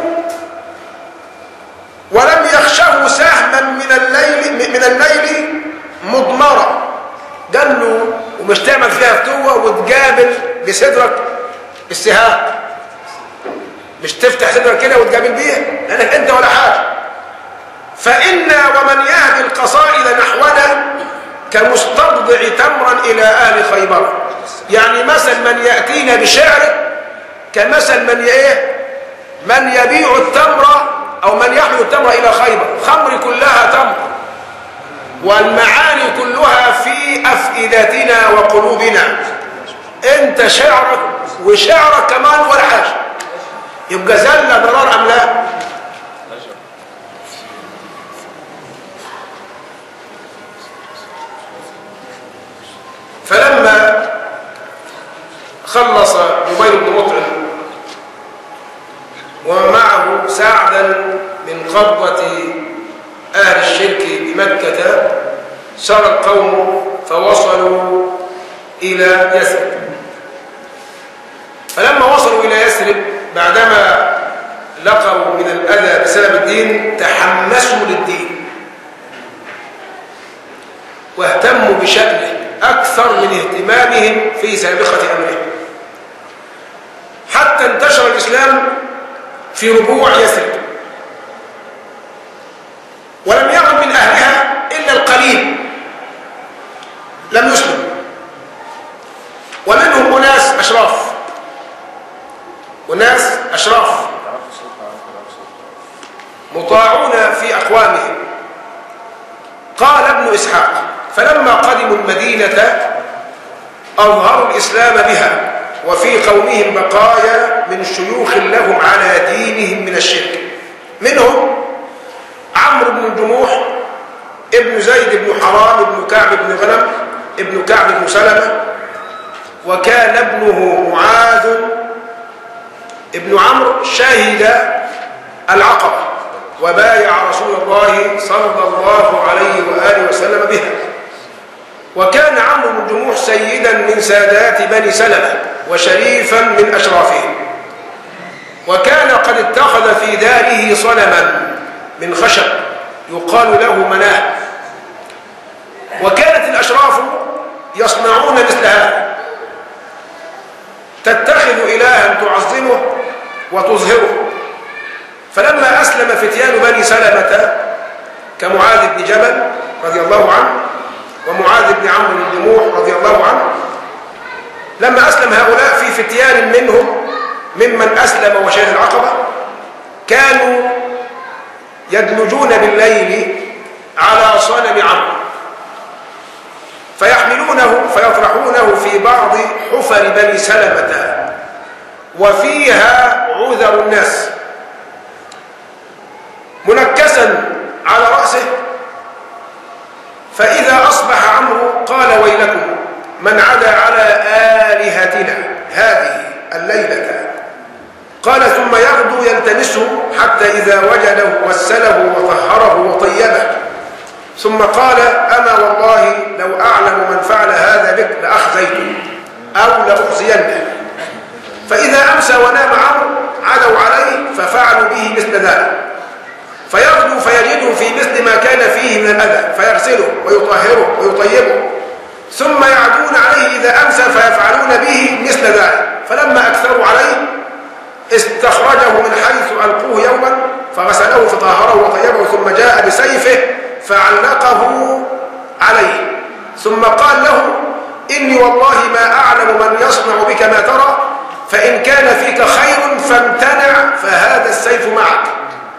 ولم يخشه سهما من الليل من الليل مضمرا قال له ومش تعمل فيها فتوة وتقابل بصدرك السهام مش تفتح صدرك كده وتقابل بيها لانك انت ولا حاجه فإنا ومن يهدي القصائد نحونا كمستبضع تمرا إلى أهل خيبر يعني مثل من يأتينا بشعر كمثل من إيه من يبيع التمر أو من يحمل التمر إلى خيبر خمر كلها تمر والمعاني كلها في أفئدتنا وقلوبنا أنت شعرك وشعرك كمان ولا حاجة يبقى زل ضرار أم لا فلما خلص جبير بن مطعم ومعه سعدا من قبضة أهل الشرك بمكة سار القوم فوصلوا إلى يثرب فلما وصلوا إلى يثرب بعدما لقوا من الأذى بسبب الدين تحمسوا للدين واهتموا بشأنه أكثر من اهتمامهم في سابقة أمرهم حتى انتشر الإسلام في ربوع يثرب أشراف وناس أشراف مطاعون في أقوامهم قال ابن إسحاق فلما قدموا المدينة أظهروا الإسلام بها وفي قومهم بقايا من شيوخ لهم على دينهم من الشرك منهم عمرو بن الجموح ابن زيد بن حرام بن كعب بن غنم ابن كعب بن سلمة وكان ابنه معاذ ابن عمرو شهد العقبة وبايع رسول الله صلى الله عليه وآله وسلم بها وكان عمرو بن الجموح سيدا من سادات بني سلمة وشريفا من أشرافهم وكان قد اتخذ في داره صنما من خشب يقال له مناه وكانت الأشراف يصنعون مثل هذا تتخذ إلها تعظمه وتظهره فلما أسلم فتيان بني سلمة كمعاذ بن جبل رضي الله عنه ومعاذ بن عمرو بن الجموح رضي الله عنه لما أسلم هؤلاء في فتيان منهم ممن أسلم وشهد العقبة كانوا يدلجون بالليل على صنم عمرو فيحملونه فيطرحونه في بعض حفر بني سلمة وفيها عذر الناس منكسا على رأسه فإذا أصبح عمرو قال ويلكم من عدا على آلهتنا هذه الليلة قال ثم يغدو يلتمسه حتى إذا وجده غسله وطهره وطيبه ثم قال أما والله لو أعلم من فعل هذا بك لأخزيته أو لأخزينه فإذا أمسى ونام عمرو عدوا عليه ففعلوا به مثل ذلك فيغدو فيجده في مثل ما كان فيه من الأذى فيغسله ويطهره ويطيبه ثم يعدون عليه إذا أمسى فيفعلون به مثل ذلك فلما أكثروا عليه استخرجه من حيث ألقوه يوما فغسله فطهره وطيبه ثم جاء بسيفه فعلقه عليه ثم قال له إني والله ما أعلم من يصنع بك ما ترى فإن كان فيك خير فامتنع فهذا السيف معك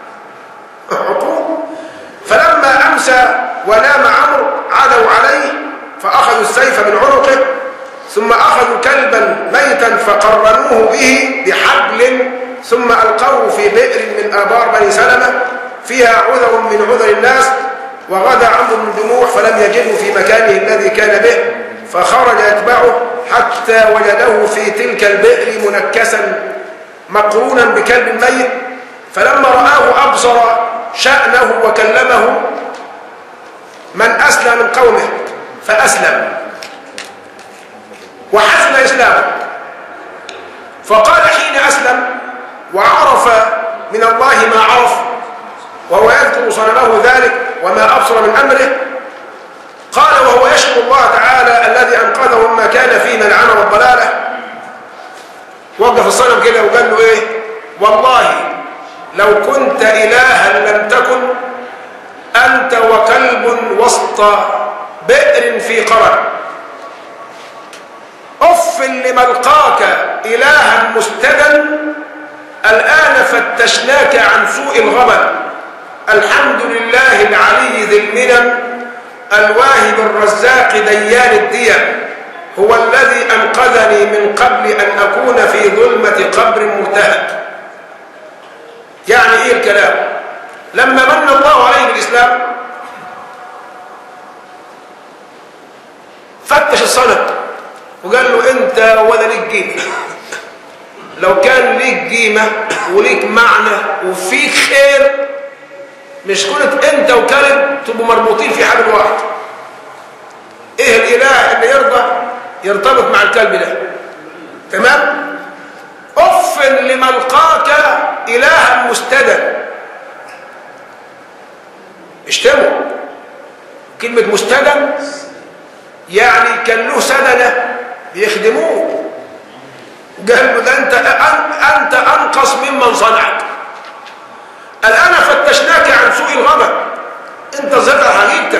فلما أمسى ونام عمرو عدوا عليه فأخذوا السيف من عنقه ثم أخذوا كلبا ميتا فقرنوه به بحبل ثم ألقوه في بئر من آبار بني سلمة فيها عذر من عذر الناس وغدا عمرو بن دموع فلم يجده في مكانه الذي كان به فخرج يتبعه حتى وجده في تلك البئر منكسا مقرونا بكلب ميت فلما رآه أبصر شأنه وكلمه من أسلم من قومه فأسلم وحسن إسلامه فقال حين أسلم وعرف من الله ما عرف وهو يذكر صنمه ذلك وما أبصر من أمره قال وهو يشكر الله تعالى الذي أنقذه مما كان فيه من العنى والضلالة وقف الصنم كده وقال له إيه والله لو كنت إلها لم تكن أنت وكلب وسط بئر في قرن أف لملقاك إلها مستدى الآن فتشناك عن سوء الغبن الحمد لله العلي ذي المنن الواهب الرزاق ديان الديم هو الذي أنقذني من قبل أن أكون في ظلمة قبر مرتهب يعني إيه الكلام لما من الله عليه بالإسلام فتش الصنم وقال له أنت ولا ليك قيمة لو كان ليك قيمة وليك معنى وفيك خير مش كنت أنت وكلب تبقوا مربوطين في حبل واحد إيه الإله اللي يرضى يرتبط مع الكلب ده تمام أف لملقاك إلها مستدى اشتموا كلمة مستدى يعني كان له سدنة بيخدموه قال له ده أنت, أنت أنقص ممن صنعك الآن فتشناك عن سوء الغضب أنت ذكر حقيقتك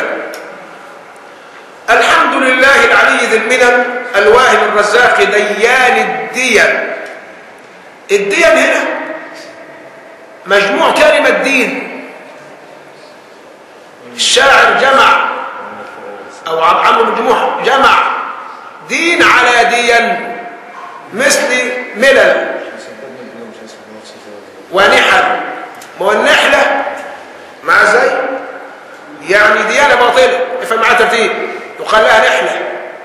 الحمد لله العلي ذي المنن الواهب الرزاق ديان الدين الدين هنا مجموع كلمة دين الشاعر جمع أو عمرو بن جموح جمع دين على دين مثل ملل ونحل ما هو النحلة مع زي يعني ديانة باطلة افهم معاها ترتيب يقال لها نحلة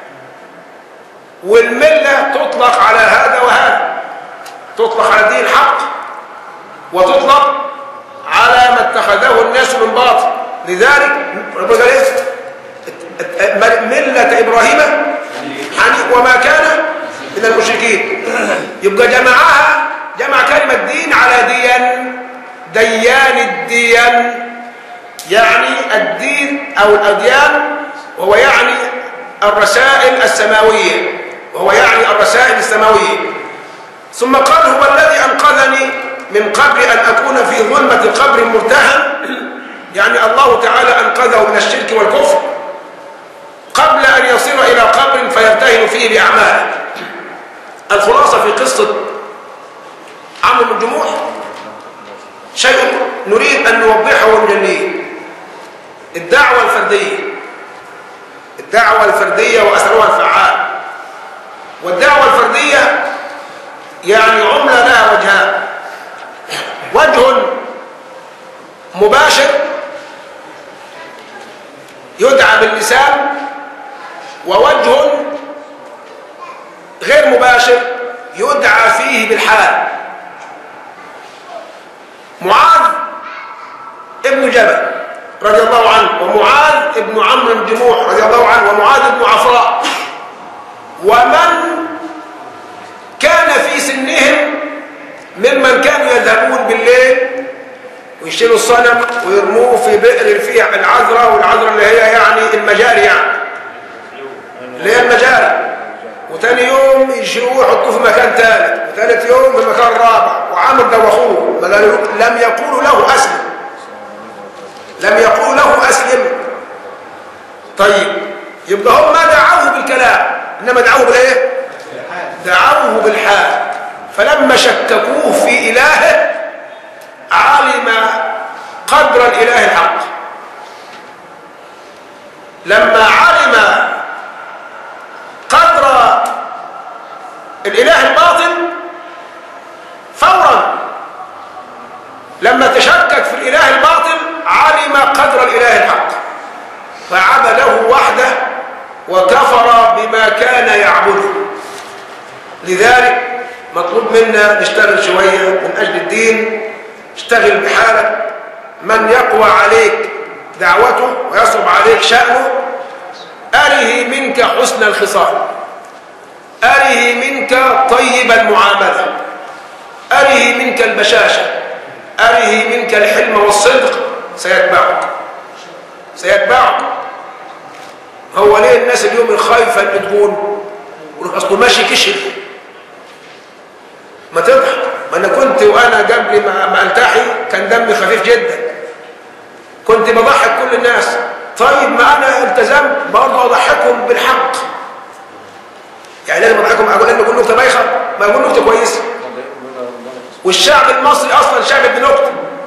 والملة تطلق على هذا وهذا تطلق على الدين الحق وتطلق على ما اتخذه الناس من باطل لذلك ربنا قال ايه ملة إبراهيم حنيف وما كان من المشركين يبقى جمعها جمع كلمة دين على ديان ديان الديان يعني الدين أو الأديان وهو يعني الرسائل السماوية وهو يعني الرسائل السماوية ثم قال هو الذي أنقذني من قبل أن أكون في ظلمة قبر مرتهن يعني الله تعالى أنقذه من الشرك والكفر قبل أن يصير إلى قبر فيرتهن فيه بأعماله الخلاصة في قصة عمرو بن جموح شيء نريد أن نوضحه ونجليه الدعوة الفردية الدعوة الفردية وأثرها الفعال والدعوة الفردية يعني عملة لها وجهان وجه مباشر يدعى باللسان ووجه غير مباشر يدعى فيه بالحال معاذ ابن جبل رضي الله عنه ومعاذ ابن عمرو بن جموح رضي الله عنه ومعاذ ابن عفراء ومن كان في سنهم ممن كانوا يذهبون بالليل ويشيلوا الصنم ويرموه في بئر فيها العذراء والعذراء اللي هي يعني المجاري يعني اللي هي المجاري وتاني يوم يشيلوه يحطوه في مكان ثالث وثالث يوم في مكان رابع وعامر ده واخوه لم يقولوا له اسلم لم يقولوا له اسلم طيب يبقى هم ما دعوه بالكلام انما دعوه بالايه دعوه بالحال فلما شككوه في الهه علم قدر الاله الحق لما علم قدر الاله الباطل فورا لما تشكك في الاله الباطل علم قدر الاله الحق فعبده وحده وكفر بما كان يعبده لذلك مطلوب منا نشتغل شوية من أجل الدين اشتغل بحالك من يقوى عليك دعوته ويصعب عليك شأنه أره منك حسن الخصال أره منك طيب المعاملة أره منك البشاشة أره منك الحلم والصدق سيتبعك سيتبعك هو ليه الناس اليوم الخايفة اللي تقول أصله ماشي كشف ما تضحك ما انا كنت وانا قبل ما ما التحي كان دمي خفيف جدا كنت بضحك كل الناس طيب ما انا التزمت برضه اضحكهم بالحق يعني لازم اضحكهم اقول ان اقول نكته بايخه ما اقول نكته كويسه والشعب المصري اصلا شعب ابن نكته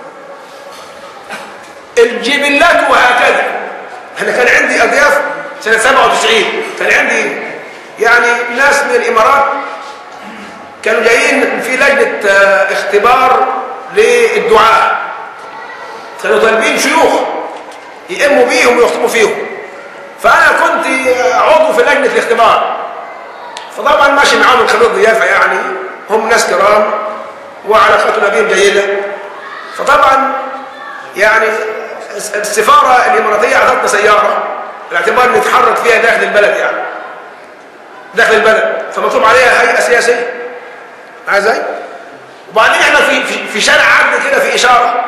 الجبلات وهكذا انا كان عندي اضياف سنه 97 كان عندي يعني ناس من الامارات كانوا جايين في لجنة اختبار للدعاء كانوا طالبين شيوخ يأموا بيهم ويخطبوا فيهم فأنا كنت عضو في لجنة الاختبار فطبعا ماشي معاهم الخليط ضيافة يعني هم ناس كرام وعلاقتنا بهم جيدة فطبعا يعني السفارة الإماراتية أعطتنا سيارة باعتبار نتحرك فيها داخل البلد يعني داخل البلد فمطلوب عليها هيئة سياسية عايز ايه وبعدين احنا في في, في شارع عدل كده في اشاره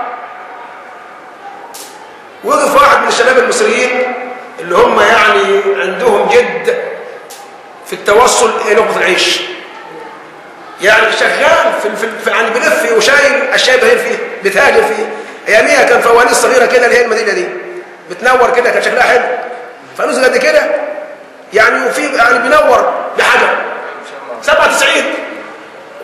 وقف واحد من الشباب المصريين اللي هم يعني عندهم جد في التوصل الى لقمه العيش يعني شغال في, في, في يعني بلف وشايل اشياء بهير فيه بتهاجر فيه اياميها كان فوانيس صغيره كده اللي هي المدينه دي بتنور كده كان شكلها حلو فانوس قد كده يعني وفي يعني بينور بحجر 97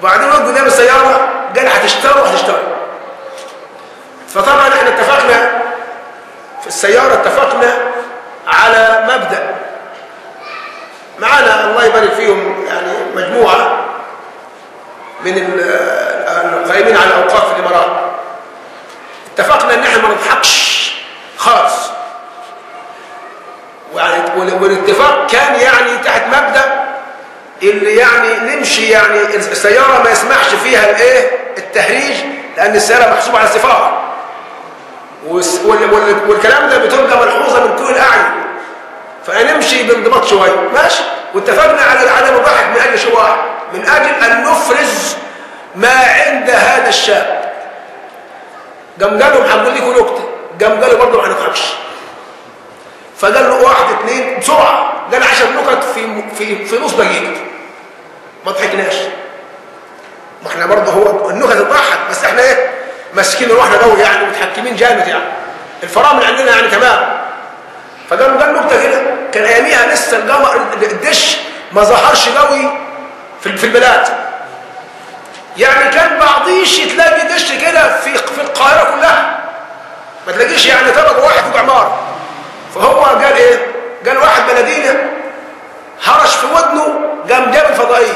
وبعدين وقف قدام السياره قال هتشتروا هتشتروا فطبعا احنا اتفقنا في السياره اتفقنا على مبدا معانا الله يبارك فيهم يعني مجموعه من ال- القائمين على الاوقاف في الامارات اتفقنا ان احنا ما نضحكش خالص ويعني وال- والاتفاق كان يعني تحت مبدا اللي يعني نمشي يعني السياره ما يسمحش فيها الايه التهريج لان السياره محسوبه على السفاره والس- وال- وال- والكلام ده بتبقى ملحوظه من كل الاعين فنمشي بانضباط شويه ماشي واتفقنا على عدم الضحك من اجل شيء واحد من اجل ان نفرز ما عند هذا الشاب قام قال لهم هنقول لكم نكته قام قالوا برضه ما هنضحكش فقال له واحد اثنين بسرعه قال عشر نكت في في في نص دقيقه ما ضحكناش ما احنا برضه هو النكت تضحك بس احنا ايه ماسكين روحنا قوي يعني متحكمين جامد يعني الفرامل عندنا يعني تمام فقالوا قال نكته كده كان اياميها لسه القمر الدش ما ظهرش قوي في في البلاد يعني كان بعضيش تلاقي دش كده في في القاهره كلها ما تلاقيش يعني طبق واحد فوق عماره فهو قال ايه قال واحد بلدينا هرش في ودنه قام جاب الفضائيه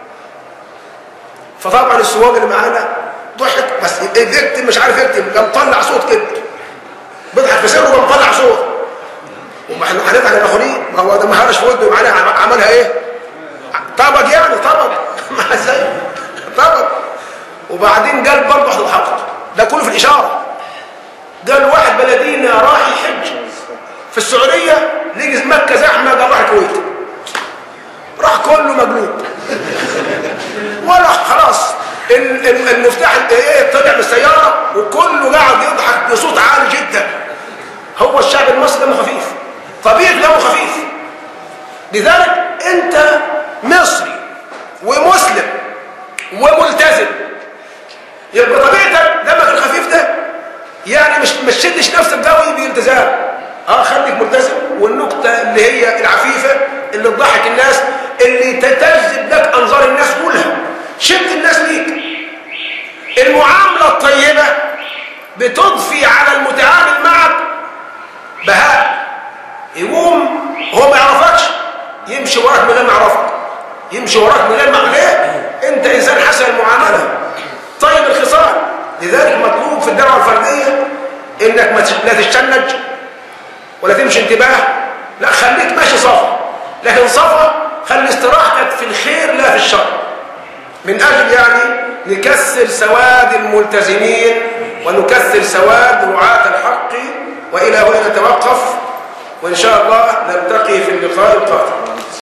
فطبعا السواق اللي معانا ضحك بس يكتب مش عارف يكتب قام طلع صوت كده بيضحك في سره وقام طلع صوت وما احنا هنضحك الاخرين ما هو ده ما هرش في ودنه معناها عم- عملها ايه طبق يعني طبق ما ازاي طبق وبعدين قال برضه هتضحكوا ده كله في الاشاره قال واحد بلدينا راح يحج في السعوديه لقي مكه زحمه قال راح الكويت راح كله مقلوب ولا خلاص ال- ال- المفتاح ايه طلع من السياره وكله قاعد يضحك بصوت عالي جدا هو الشعب المصري دمه خفيف طبيعي دمه خفيف لذلك انت مصري ومسلم وملتزم يبقى طبيعتك دمك الخفيف ده يعني مش مش شدش نفسك قوي بالالتزام اه خليك ملتزم والنقطه اللي هي العفيفه اللي تضحك الناس اللي تجذب لك انظار الناس كلها شد الناس ليك المعامله الطيبه بتضفي على المتعامل معك بهاء يقوم هو ما يعرفكش يمشي وراك من غير ما يعرفك يمشي وراك من غير ما ليه انت انسان حسن المعامله طيب الخصال لذلك مطلوب في الدعوه الفرديه انك ما تش- لا تشنج ولا تمشي انتباه لا خليك ماشي صفا لكن صفا خلي استراحتك في الخير لا في الشر من اجل يعني نكسر سواد الملتزمين ونكسر سواد رعاة الحق والى هنا نتوقف وان شاء الله نلتقي في اللقاء القادم